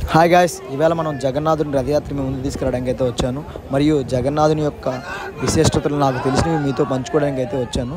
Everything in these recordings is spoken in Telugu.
హాయ్ గాయస్ ఈవేళ మనం జగన్నాథుని రథయాత్ర మీ ముందు తీసుకురావడానికి అయితే వచ్చాను మరియు జగన్నాథుని యొక్క విశిష్టతలు నాకు తెలిసినవి మీతో పంచుకోవడానికి అయితే వచ్చాను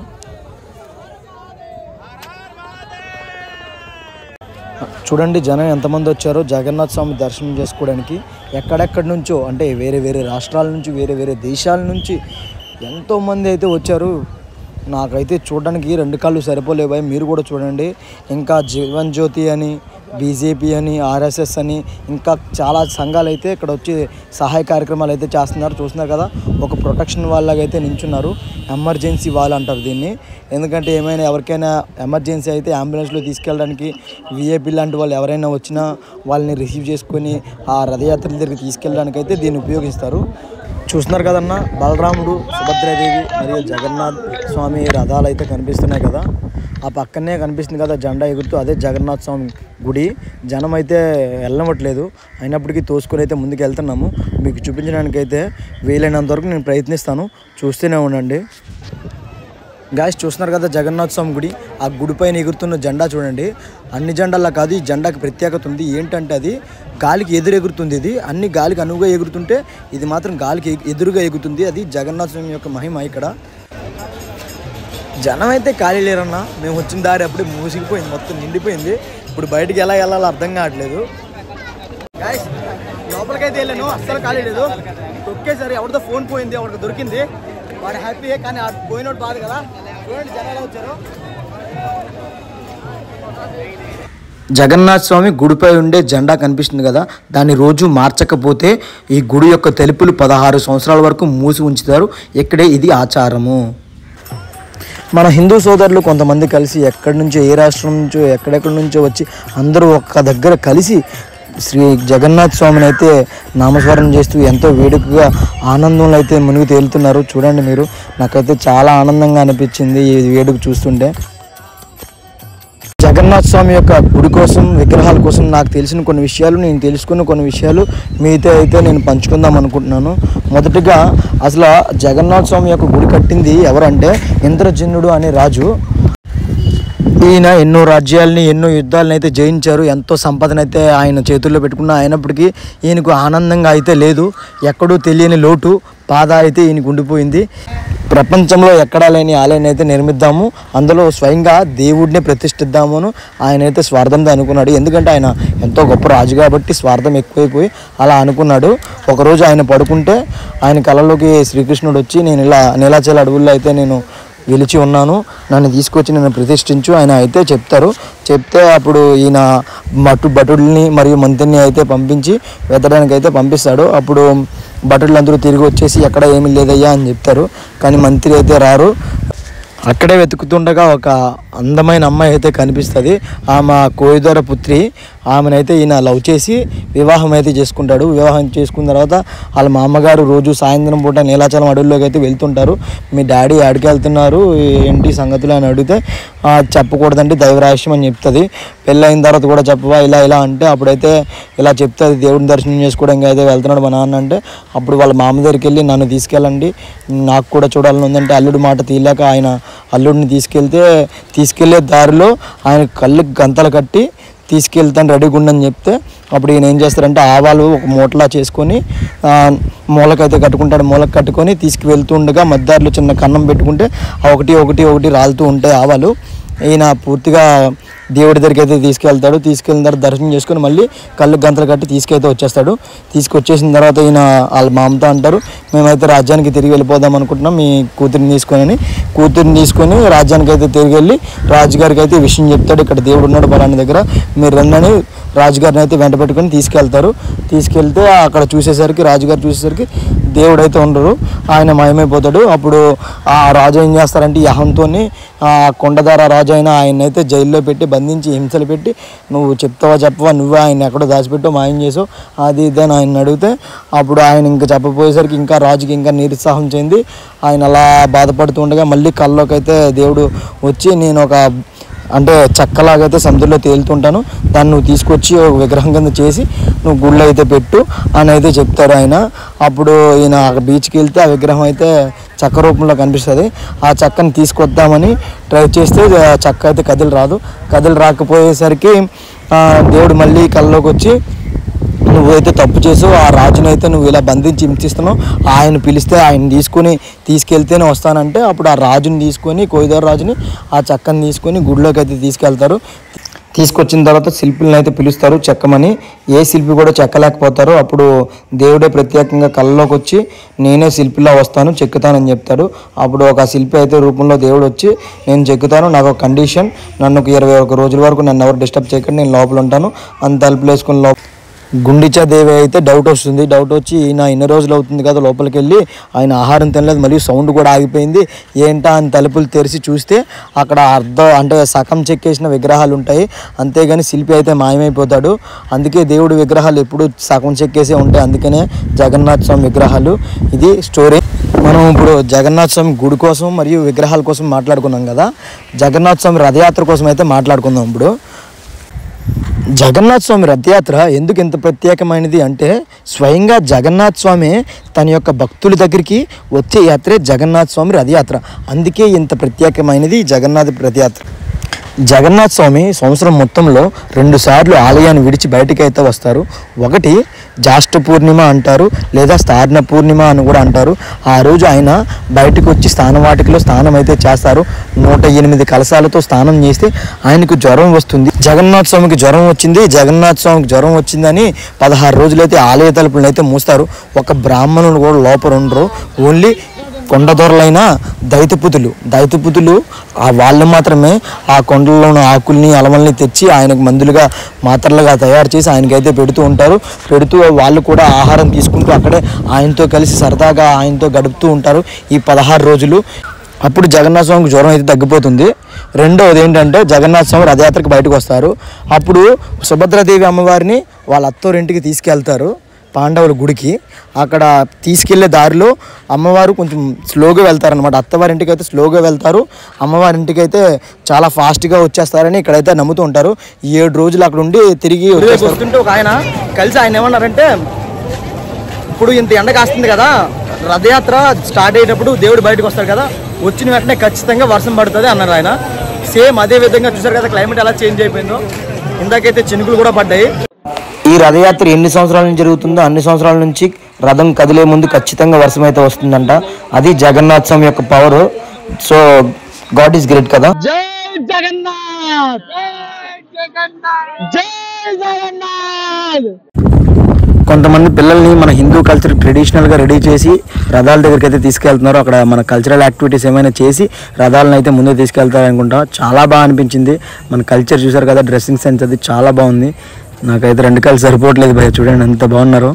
చూడండి జనం ఎంతమంది వచ్చారో జగన్నాథ స్వామి దర్శనం చేసుకోవడానికి ఎక్కడెక్కడి నుంచో అంటే వేరే వేరే రాష్ట్రాల నుంచి వేరే వేరే దేశాల నుంచి ఎంతోమంది అయితే వచ్చారు నాకైతే చూడడానికి రెండు కాళ్ళు సరిపోలేవాయి మీరు కూడా చూడండి ఇంకా జీవన్ జ్యోతి అని బీజేపీ అని ఆర్ఎస్ఎస్ అని ఇంకా చాలా సంఘాలు అయితే ఇక్కడ వచ్చి సహాయ కార్యక్రమాలు అయితే చేస్తున్నారు చూస్తున్నారు కదా ఒక ప్రొటెక్షన్ వాళ్ళగా అయితే నించున్నారు ఎమర్జెన్సీ వాళ్ళు అంటారు దీన్ని ఎందుకంటే ఏమైనా ఎవరికైనా ఎమర్జెన్సీ అయితే అంబులెన్స్లో తీసుకెళ్ళడానికి విఏపీ లాంటి వాళ్ళు ఎవరైనా వచ్చినా వాళ్ళని రిసీవ్ చేసుకొని ఆ రథయాత్ర దగ్గరికి తీసుకెళ్ళడానికి అయితే దీన్ని ఉపయోగిస్తారు చూస్తున్నారు కదన్న బలరాముడు సుభద్రాదేవి మరియు జగన్నాథ్ స్వామి రథాలు అయితే కనిపిస్తున్నాయి కదా ఆ పక్కనే కనిపిస్తుంది కదా జెండా ఎగురుతూ అదే జగన్నాథ్ స్వామి గుడి జనం అయితే వెళ్ళవట్లేదు అయినప్పటికీ తోసుకొని అయితే ముందుకు వెళ్తున్నాము మీకు చూపించడానికి అయితే వీలైనంత వరకు నేను ప్రయత్నిస్తాను చూస్తూనే ఉండండి గాయస్ చూస్తున్నారు కదా జగన్నాథ స్వామి గుడి ఆ గుడి పైన ఎగురుతున్న జెండా చూడండి అన్ని జెండాలా కాదు ఈ జెండాకి ప్రత్యేకత ఉంది ఏంటంటే అది గాలికి ఎదురు ఎగురుతుంది ఇది అన్ని గాలికి అనువుగా ఎగురుతుంటే ఇది మాత్రం గాలికి ఎగు- ఎదురుగా ఎగురుతుంది అది జగన్నాథ స్వామి యొక్క మహిమ ఇక్కడ జనం అయితే ఖాళీ లేరన్నా మేము వచ్చిన దారి అప్పుడే మూసిగిపోయింది మొత్తం నిండిపోయింది ఇప్పుడు బయటికి ఎలా వెళ్ళాలో అర్థం కావట్లేదు లోపలికైతే వెళ్ళాను అస్సలు ఖాళీ లేదు ఒకేసారి ఎవరితో ఫోన్ పోయింది ఎవరికి దొరికింది వాడు హ్యాపీ కానీ ఆ పోయినోడు బాధ కదా చూడండి జనాలు వచ్చారు జగన్నాథ్ స్వామి గుడిపై ఉండే జెండా కనిపిస్తుంది కదా దాన్ని రోజు మార్చకపోతే ఈ గుడి యొక్క తెలుపులు పదహారు సంవత్సరాల వరకు మూసి ఉంచుతారు ఇక్కడే ఇది ఆచారము మన హిందూ సోదరులు కొంతమంది కలిసి ఎక్కడి నుంచో ఏ రాష్ట్రం నుంచో ఎక్కడెక్కడి నుంచో వచ్చి అందరూ ఒక్క దగ్గర కలిసి శ్రీ జగన్నాథ్ స్వామిని అయితే నామస్మరణ చేస్తూ ఎంతో వేడుకగా ఆనందంలో అయితే మునిగి తేలుతున్నారు చూడండి మీరు నాకైతే చాలా ఆనందంగా అనిపించింది ఈ వేడుక చూస్తుంటే జగన్నాథ్ స్వామి యొక్క గుడి కోసం విగ్రహాల కోసం నాకు తెలిసిన కొన్ని విషయాలు నేను తెలుసుకున్న కొన్ని విషయాలు మీతో అయితే నేను పంచుకుందాం అనుకుంటున్నాను మొదటిగా అసలు జగన్నాథ్ స్వామి యొక్క గుడి కట్టింది ఎవరంటే ఇంద్రజనుడు అనే రాజు ఈయన ఎన్నో రాజ్యాలని ఎన్నో యుద్ధాలను అయితే జయించారు ఎంతో సంపదనైతే ఆయన చేతుల్లో పెట్టుకున్న అయినప్పటికీ ఈయనకు ఆనందంగా అయితే లేదు ఎక్కడూ తెలియని లోటు బాధ అయితే ఈయనకు ఉండిపోయింది ప్రపంచంలో ఎక్కడా లేని ఆలయాన్ని అయితే నిర్మిద్దాము అందులో స్వయంగా దేవుడిని ప్రతిష్ఠిద్దామను ఆయన అయితే స్వార్థంతో అనుకున్నాడు ఎందుకంటే ఆయన ఎంతో గొప్ప రాజు కాబట్టి స్వార్థం ఎక్కువైపోయి అలా అనుకున్నాడు ఒకరోజు ఆయన పడుకుంటే ఆయన కళలోకి శ్రీకృష్ణుడు వచ్చి నేను ఇలా నీలాచల అడవుల్లో అయితే నేను వెలిచి ఉన్నాను నన్ను తీసుకొచ్చి నన్ను ప్రతిష్ఠించు ఆయన అయితే చెప్తారు చెప్తే అప్పుడు ఈయన మటు భటుల్ని మరియు మంత్రిని అయితే పంపించి వెతడానికి అయితే పంపిస్తాడు అప్పుడు భటులందరూ తిరిగి వచ్చేసి ఎక్కడ ఏమీ లేదయ్యా అని చెప్తారు కానీ మంత్రి అయితే రారు అక్కడే వెతుకుతుండగా ఒక అందమైన అమ్మాయి అయితే కనిపిస్తుంది ఆమె కోయిదోర పుత్రి ఆమెనైతే ఈయన లవ్ చేసి వివాహం అయితే చేసుకుంటాడు వివాహం చేసుకున్న తర్వాత వాళ్ళ మా అమ్మగారు రోజు సాయంత్రం పూట నీలాచలం అడవుల్లోకి అయితే వెళ్తుంటారు మీ డాడీ ఆడికి వెళ్తున్నారు ఏంటి సంగతులు అని అడిగితే "ఆ, చెప్పకూడదండి దైవరాశ్యం అని చెప్తుంది పెళ్ళైన తర్వాత కూడా చెప్పవా ఇలా ఇలా అంటే అప్పుడైతే ఇలా చెప్తుంది దేవుడిని దర్శనం చేసుకోవడానికి అయితే వెళ్తున్నాడు మా నాన్న అంటే అప్పుడు వాళ్ళ మామ దగ్గరికి వెళ్ళి నన్ను తీసుకెళ్ళండి నాకు కూడా చూడాలని ఉందంటే అల్లుడు మాట తీయలేక ఆయన అల్లుడిని తీసుకెళ్తే తీసుకెళ్లే దారిలో ఆయన కళ్ళకి గంతలు కట్టి తీసుకెళ్తాను రెడీగా ఉండని చెప్తే అప్పుడు ఈయన ఏం చేస్తారంటే ఆవాలు ఒక మూటలా చేసుకొని ఆ, మూలకైతే కట్టుకుంటాడు మూలకు కట్టుకొని తీసుకువెళ్తుండగా మధ్యదారిలో చిన్న కన్నం పెట్టుకుంటే ఆ ఒకటి ఒకటి ఒకటి రాలుతూ ఉంటాయి ఆవాలు ఈయన పూర్తిగా దేవుడి దగ్గరికి అయితే తీసుకెళ్తాడు తీసుకెళ్ళిన తర్వాత దర్శనం చేసుకొని మళ్ళీ కళ్ళు గంతలు కట్టి తీసుకైతే వచ్చేస్తాడు తీసుకొచ్చేసిన తర్వాత ఈయన వాళ్ళ మామతో అంటారు మేమైతే రాజ్యానికి తిరిగి వెళ్ళిపోదాం అనుకుంటున్నాం మీ కూతురిని తీసుకొని అని. కూతురిని తీసుకొని రాజ్యానికి అయితే తిరిగి వెళ్ళి రాజుగారికి అయితే ఈ విషయం చెప్తాడు ఇక్కడ దేవుడు ఉన్నాడు బలాని దగ్గర మీరు రండి రాజుగారిని అయితే వెంట పెట్టుకొని తీసుకెళ్తారు తీసుకెళ్తే అక్కడ చూసేసరికి రాజుగారు చూసేసరికి దేవుడు అయితే ఉండరు ఆయన మాయమైపోతాడు అప్పుడు ఆ రాజు ఏం చేస్తారంటే ఈ అహంతోని ఆ కొండదార రాజు అయిన ఆయన అయితే జైల్లో పెట్టి బంధించి హింసలు పెట్టి నువ్వు చెప్తావా చెప్పవా నువ్వే ఆయన ఎక్కడో దాచిపెట్టో మాయం చేసావు అది ఇది అని ఆయన అడిగితే అప్పుడు ఆయన ఇంకా చెప్పపోయేసరికి ఇంకా రాజుకి ఇంకా నిరుత్సాహం చెంది ఆయన అలా బాధపడుతూ ఉండగా మళ్ళీ కల్లోకి అయితే దేవుడు వచ్చి నేను ఒక అంటే చెక్కలాగైతే సముద్రంలో తేలుతుంటాను దాన్ని నువ్వు తీసుకొచ్చి ఒక విగ్రహం కింద చేసి నువ్వు గుళ్ళు అయితే పెట్టు అని అయితే చెప్తారు ఆయన అప్పుడు ఈయన అక్కడ బీచ్కి వెళ్తే ఆ విగ్రహం అయితే చెక్క రూపంలో కనిపిస్తుంది ఆ చెక్కని తీసుకొద్దామని ట్రై చేస్తే ఆ చెక్క అయితే కదిలి రాదు కదిలి రాకపోయేసరికి ఆ, దేవుడు మళ్ళీ కల్లోకి వచ్చి నువ్వైతే తప్పు చేసావు ఆ రాజుని అయితే నువ్వు ఇలా బంధించి హింసిస్తున్నావు ఆయన పిలిస్తే ఆయన తీసుకొని తీసుకెళ్తేనే వస్తానంటే అప్పుడు ఆ రాజుని తీసుకొని కోయిదారు రాజుని ఆ చెక్కని తీసుకొని గుడిలోకి అయితే తీసుకెళ్తారు తీసుకొచ్చిన తర్వాత శిల్పులను అయితే పిలుస్తారు చెక్కమని ఏ శిల్పి కూడా చెక్కలేకపోతారు అప్పుడు దేవుడే ప్రత్యేకంగా కళ్ళలోకి వచ్చి నేనే శిల్పిలా వస్తాను చెక్కుతానని చెప్తాడు అప్పుడు ఒక శిల్పి అయితే రూపంలో దేవుడు వచ్చి నేను చెక్కుతాను నాకు ఒక కండిషన్ నన్ను ఒక ఇరవై ఒక రోజుల వరకు నన్ను ఎవరు డిస్టర్బ్ చేయకండి నేను లోపల ఉంటాను అంత తలుపులు వేసుకుని లోపల గుండిచా దేవి అయితే డౌట్ వస్తుంది డౌట్ వచ్చి ఈయన ఎన్ని రోజులు అవుతుంది కదా లోపలికి వెళ్ళి ఆయన ఆహారం తినలేదు మరియు సౌండ్ కూడా ఆగిపోయింది ఏంటా అని తలుపులు తెరిచి చూస్తే అక్కడ అర్ధ అంటే సగం చెక్కేసిన విగ్రహాలు ఉంటాయి అంతేగాని శిల్పి అయితే మాయమైపోతాడు అందుకే దేవుడి విగ్రహాలు ఎప్పుడు సగం చెక్కేసే ఉంటాయి అందుకనే జగన్నాథ స్వామి విగ్రహాలు ఇది స్టోరీ మనం ఇప్పుడు జగన్నాథ స్వామి గుడి కోసం మరియు విగ్రహాల కోసం మాట్లాడుకున్నాం కదా జగన్నాథ స్వామి రథయాత్ర కోసం అయితే మాట్లాడుకుందాం ఇప్పుడు జగన్నాథ్ స్వామి రథయాత్ర ఎందుకు ఇంత ప్రత్యేకమైనది అంటే స్వయంగా జగన్నాథ్ స్వామి తన యొక్క భక్తుల దగ్గరికి వచ్చే యాత్రే జగన్నాథ్ స్వామి రథయాత్ర అందుకే ఇంత ప్రత్యేకమైనది ఈ జగన్నాథ రథయాత్ర జగన్నాథ్ స్వామి సంవత్సరం మొత్తంలో రెండు సార్లు ఆలయాన్ని విడిచి బయటికి అయితే వస్తారు ఒకటి జ్యేష్ఠ పూర్ణిమ అంటారు లేదా స్థారణ పూర్ణిమ అని కూడా అంటారు ఆ రోజు ఆయన బయటకు వచ్చి స్నానవాటికలో స్నానం అయితే చేస్తారు నూట ఎనిమిది కలశాలతో స్నానం చేస్తే ఆయనకు జ్వరం వస్తుంది జగన్నాథ్ స్వామికి జ్వరం వచ్చింది జగన్నాథ్ స్వామికి జ్వరం వచ్చిందని పదహారు రోజులైతే ఆలయ తలుపులను అయితే మూస్తారు ఒక బ్రాహ్మణులు కూడా లోపల ఉండరు ఓన్లీ కొండదొరలైన దైతపుతులు దైతపుతులు ఆ వాళ్ళు మాత్రమే ఆ కొండల్లోని ఆకుల్ని అలమల్ని తెచ్చి ఆయనకు మందులుగా మాత్రలుగా తయారు చేసి ఆయనకైతే పెడుతూ ఉంటారు పెడుతూ వాళ్ళు కూడా ఆహారం తీసుకుంటూ అక్కడే ఆయనతో కలిసి సరదాగా ఆయనతో గడుపుతూ ఉంటారు ఈ పదహారు రోజులు అప్పుడు జగన్నాథ స్వామికి జ్వరం అయితే తగ్గిపోతుంది రెండవది ఏంటంటే జగన్నాథ స్వామి రథయాత్రకు బయటకు వస్తారు అప్పుడు సుభద్రాదేవి అమ్మవారిని వాళ్ళ అత్తోరింటికి తీసుకెళ్తారు పాండవుల గుడికి అక్కడ తీసుకెళ్లే దారిలో అమ్మవారు కొంచెం స్లోగా వెళ్తారనమాట అత్తవారి ఇంటికి అయితే స్లోగా వెళ్తారు అమ్మవారి ఇంటికి అయితే చాలా ఫాస్ట్గా వచ్చేస్తారని ఇక్కడైతే నమ్ముతూ ఉంటారు ఈ ఏడు రోజులు అక్కడ ఉండి తిరిగి వస్తుంటే ఒక ఆయన కలిసి ఆయన ఏమన్నారంటే ఇప్పుడు ఇంత ఎండ కాస్తుంది కదా రథయాత్ర స్టార్ట్ అయ్యేటప్పుడు దేవుడు బయటకు వస్తాడు కదా వచ్చిన వెంటనే ఖచ్చితంగా వర్షం పడుతుంది అన్నారు ఆయన సేమ్ అదే విధంగా చూసారు కదా క్లైమేట్ ఎలా చేంజ్ అయిపోయిందో ఇందాకైతే చినుకులు కూడా పడ్డాయి ఈ రథయాత్ర ఎన్ని సంవత్సరాల నుంచి జరుగుతుందో అన్ని సంవత్సరాల నుంచి రథం కదిలే ముందు ఖచ్చితంగా వర్షం అయితే వస్తుందంట అది జగన్నాథ్ స్వామి యొక్క power so god is great కదా జై జగన్నాథ్ జై జగన్నాథ్ కొంతమంది పిల్లల్ని మన హిందూ కల్చర్ ట్రెడిషనల్గా రెడీ చేసి రథాల దగ్గరికి అయితే తీసుకెళ్తున్నారు అక్కడ మన కల్చరల్ యాక్టివిటీస్ ఏమైనా చేసి రథాలను అయితే ముందే తీసుకెళ్తారు అనుకుంటా చాలా బాగా అనిపించింది మన కల్చర్ చూసారు కదా డ్రెస్సింగ్ సెన్స్ అది చాలా బాగుంది నాకైతే రెండు కలిసి సరిపోవట్లేదు భయ చూడండి ఎంత బాగున్నారు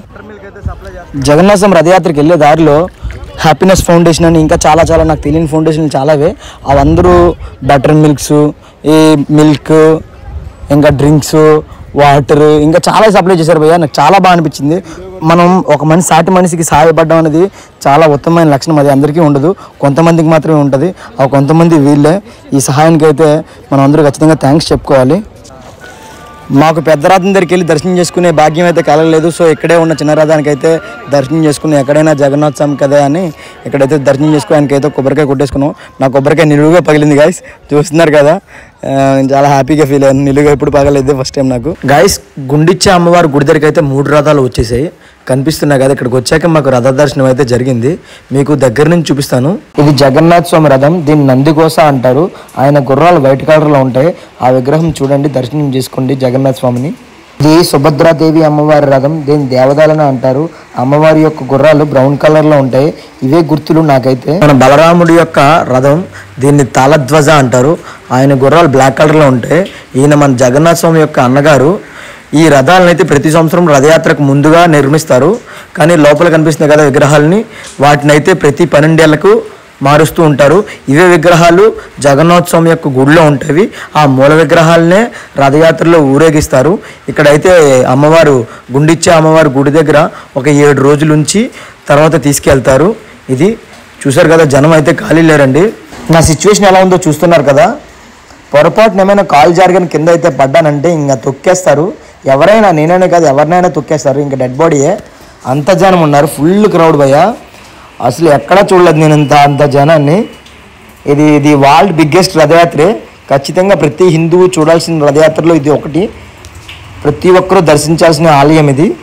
జగన్నాథం రథయాత్రకి వెళ్ళే దారిలో హ్యాపీనెస్ ఫౌండేషన్ అని ఇంకా చాలా చాలా నాకు తెలియని ఫౌండేషన్లు చాలావే అవందరూ బటర్ మిల్క్స్ ఈ మిల్క్ ఇంకా డ్రింక్స్ వాటర్ ఇంకా చాలా సప్లై చేశారు భయ్య నాకు చాలా బాగా అనిపించింది మనం ఒక మనిషి సాటి మనిషికి సహాయపడడం అనేది చాలా ఉత్తమమైన లక్షణం అది అందరికీ ఉండదు కొంతమందికి మాత్రమే ఉంటుంది ఆ కొంతమంది వీళ్ళే ఈ సహాయానికి అయితే మనం అందరూ ఖచ్చితంగా థ్యాంక్స్ చెప్పుకోవాలి మాకు పెద్ద రథం దగ్గరికి వెళ్ళి దర్శనం చేసుకునే భాగ్యం అయితే కలగలేదు సో ఇక్కడే ఉన్న చిన్న రథానికి అయితే దర్శనం చేసుకుని ఎక్కడైనా జగన్నాథ్ స్వామి కదా అని ఇక్కడైతే దర్శనం చేసుకోవడానికి అయితే కొబ్బరికాయ కొట్టేసుకున్నాం నా కొబ్బరికాయ నిలువుగా పగిలింది గాయస్ చూస్తున్నారు కదా ఆ, నేను చాలా హ్యాపీగా ఫీల్ అయ్యాను నిలువుగా ఎప్పుడు పగలేదు ఫస్ట్ టైం నాకు గాయస్ గుండిచ్చే అమ్మవారి గుడి దగ్గరికి అయితే మూడు రథాలు వచ్చేసాయి కనిపిస్తున్నాయి కదా ఇక్కడికి వచ్చాక మాకు రథ దర్శనం అయితే జరిగింది మీకు దగ్గర నుంచి చూపిస్తాను ఇది జగన్నాథ్ స్వామి రథం దీన్ని నందిగోస అంటారు ఆయన గుర్రాలు వైట్ కలర్లో ఉంటాయి ఆ విగ్రహం చూడండి దర్శనం చేసుకోండి జగన్నాథ్ స్వామిని ఇది సుభద్రాదేవి అమ్మవారి రథం దీన్ని దేవదాలని అంటారు అమ్మవారి యొక్క గుర్రాలు బ్రౌన్ కలర్ లో ఉంటాయి ఇవే గుర్తులు నాకైతే మన బలరాముడి యొక్క రథం దీన్ని తాళధ్వజ అంటారు ఆయన గుర్రాలు బ్లాక్ కలర్ లో ఉంటాయి ఈయన మన జగన్నాథ స్వామి యొక్క అన్నగారు ఈ రథాలను అయితే ప్రతి సంవత్సరం రథయాత్రకు ముందుగా నిర్మిస్తారు కానీ లోపల కనిపిస్తున్నాయి కదా విగ్రహాలని వాటిని అయితే ప్రతి పన్నెండేళ్లకు మారుస్తూ ఉంటారు ఇవే విగ్రహాలు జగన్నోత్సవం యొక్క గుడిలో ఉంటాయి ఆ మూల విగ్రహాలనే రథయాత్రలో ఊరేగిస్తారు ఇక్కడైతే అమ్మవారు గుండిచ్చే అమ్మవారి గుడి దగ్గర ఒక ఏడు రోజుల నుంచి తర్వాత తీసుకెళ్తారు ఇది చూసారు కదా జనం అయితే ఖాళీ లేరండి నా సిచ్యువేషన్ ఎలా ఉందో చూస్తున్నారు కదా పొరపాటున ఏమైనా కాలు జారిగాని కింద అయితే పడ్డానంటే ఇంకా తొక్కేస్తారు ఎవరైనా నేనైనా కాదు ఎవరినైనా తొక్కేస్తారు ఇంకా డెడ్ బాడీయే అంత జనం ఉన్నారు ఫుల్ క్రౌడ్ భయ్య అసలు ఎక్కడా చూడలేదు నేను ఇంత అంత జనాన్ని ఇది ఇది వరల్డ్ బిగ్గెస్ట్ రథయాత్రే ఖచ్చితంగా ప్రతి హిందువు చూడాల్సిన రథయాత్రలో ఇది ఒకటి ప్రతి ఒక్కరూ దర్శించాల్సిన ఆలయం ఇది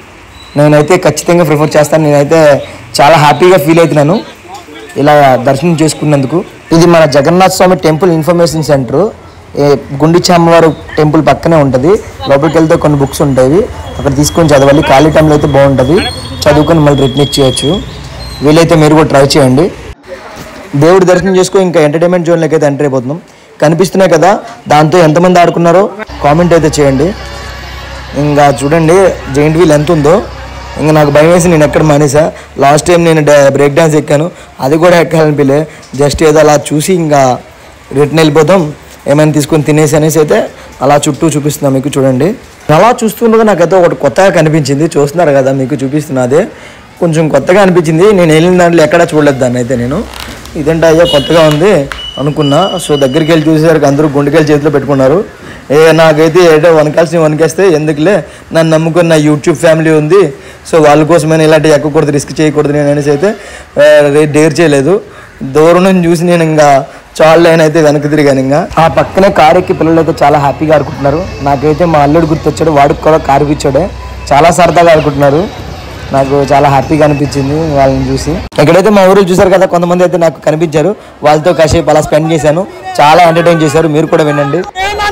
నేనైతే ఖచ్చితంగా ప్రిఫర్ చేస్తాను నేనైతే చాలా హ్యాపీగా ఫీల్ అవుతున్నాను ఇలా దర్శనం చేసుకున్నందుకు ఇది మన Jagannatha Swami temple information centre Gundicha అమ్మవారు టెంపుల్ పక్కనే ఉంటుంది లోపలికి వెళ్తే కొన్ని బుక్స్ ఉంటాయి అక్కడ తీసుకొని చదవాలి ఖాళీ టైంలో అయితే బాగుంటుంది చదువుకొని మళ్ళీ రిటర్న్ ఇచ్చేయచ్చు వీలైతే మీరు కూడా ట్రై చేయండి దేవుడి దర్శనం చేసుకో ఇంకా ఎంటర్టైన్మెంట్ జోన్లోకి అయితే ఎంటర్ అయిపోతున్నాం కనిపిస్తున్నాయి కదా దాంతో ఎంతమంది ఆడుకున్నారో కామెంట్ అయితే చేయండి ఇంకా చూడండి జైంట్ వీల్ ఎంత ఉందో ఇంకా నాకు భయం వేసి నేను ఎక్కడ మానేసా లాస్ట్ టైం నేను డా- బ్రేక్ డాన్స్ ఎక్కాను అది కూడా ఎక్కాలనిపిలే జస్ట్ ఏదో అలా చూసి ఇంకా రిటర్న్ వెళ్ళిపోతాం ఏమైనా తీసుకొని తినేసి అనేసి అయితే అలా చుట్టూ చూపిస్తున్నా మీకు చూడండి అలా చూస్తుండగా నాకైతే ఒకటి కొత్తగా కనిపించింది చూస్తున్నారు కదా మీకు చూపిస్తున్నా అదే కొంచెం కొత్తగా అనిపించింది నేను వెళ్ళిన దాంట్లో ఎక్కడా చూడలేదు దాన్ని అయితే నేను ఇదంటే అయ్యా కొత్తగా ఉంది అనుకున్నా సో దగ్గరికి వెళ్ళి చూసేసరికి అందరూ గుండెకాయలు చేతిలో పెట్టుకున్నారు ఏ నాకైతే ఏటో వనకాల్సిన వనకేస్తే ఎందుకులే నన్ను నమ్ముకున్న నా యూట్యూబ్ ఫ్యామిలీ ఉంది సో వాళ్ళ కోసమైనా ఇలాంటి ఎక్కకూడదు రిస్క్ చేయకూడదు నేను అనేసి అయితే డేర్ చేయలేదు దూరం నుంచి చూసి నేను ఇంకా చాలు లైన్ అయితే వెనక్కి తిరిగాను ఇంకా ఆ పక్కనే కారు ఎక్కి పిల్లలు అయితే చాలా హ్యాపీగా ఆడుకుంటున్నారు నాకైతే మా అల్లుడు గుర్తొచ్చాడు వాడికి కూడా కారు ఇచ్చాడే చాలా సరదాగా ఆడుకుంటున్నారు నాకు చాలా హ్యాపీగా అనిపించింది వాళ్ళని చూసి ఎక్కడైతే మా ఊరు చూసారు కదా కొంతమంది అయితే నాకు కనిపించారు వాళ్ళతో కాసేపు అలా స్పెండ్ చేశాను చాలా ఎంటర్టైన్ చేశారు మీరు కూడా వినండి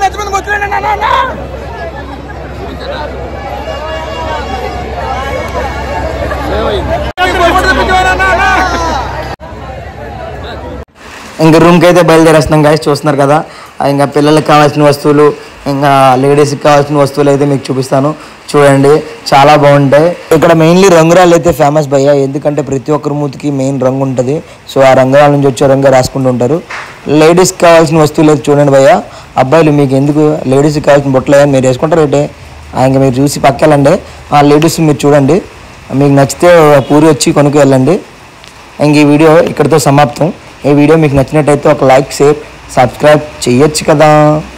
ఇంకా రూమ్కి అయితే బయలుదేరేస్తున్నాం గాయస్ చూస్తున్నారు కదా ఆ ఇంకా పిల్లలకి కావాల్సిన వస్తువులు ఇంకా లేడీస్కి కావాల్సిన వస్తువులు అయితే మీకు చూపిస్తాను చూడండి చాలా బాగుంటాయి ఇక్కడ మెయిన్లీ రంగురాలు అయితే ఫేమస్ భయ్య ఎందుకంటే ప్రతి ఒక్కరి మూతికి మెయిన్ రంగు ఉంటుంది సో ఆ రంగురాల నుంచి వచ్చే రంగు రాసుకుంటూ ఉంటారు లేడీస్కి కావాల్సిన వస్తువులు అయితే చూడండి భయ్య అబ్బాయిలు మీకు ఎందుకు లేడీస్కి కావాల్సిన బొట్టలు మీరు వేసుకుంటారు ఏంటి ఆ, ఇంకా మీరు చూసి పక్కెళ్ళండి ఆ లేడీస్ మీరు చూడండి మీకు నచ్చితే పూరి వచ్చి కొనుక్కు వెళ్ళండి ఇంక ఈ వీడియో ఇక్కడితో సమాప్తం ఈ వీడియో మీకు నచ్చినట్టయితే ఒక లైక్ షేర్ సబ్స్క్రైబ్ చేయొచ్చు కదా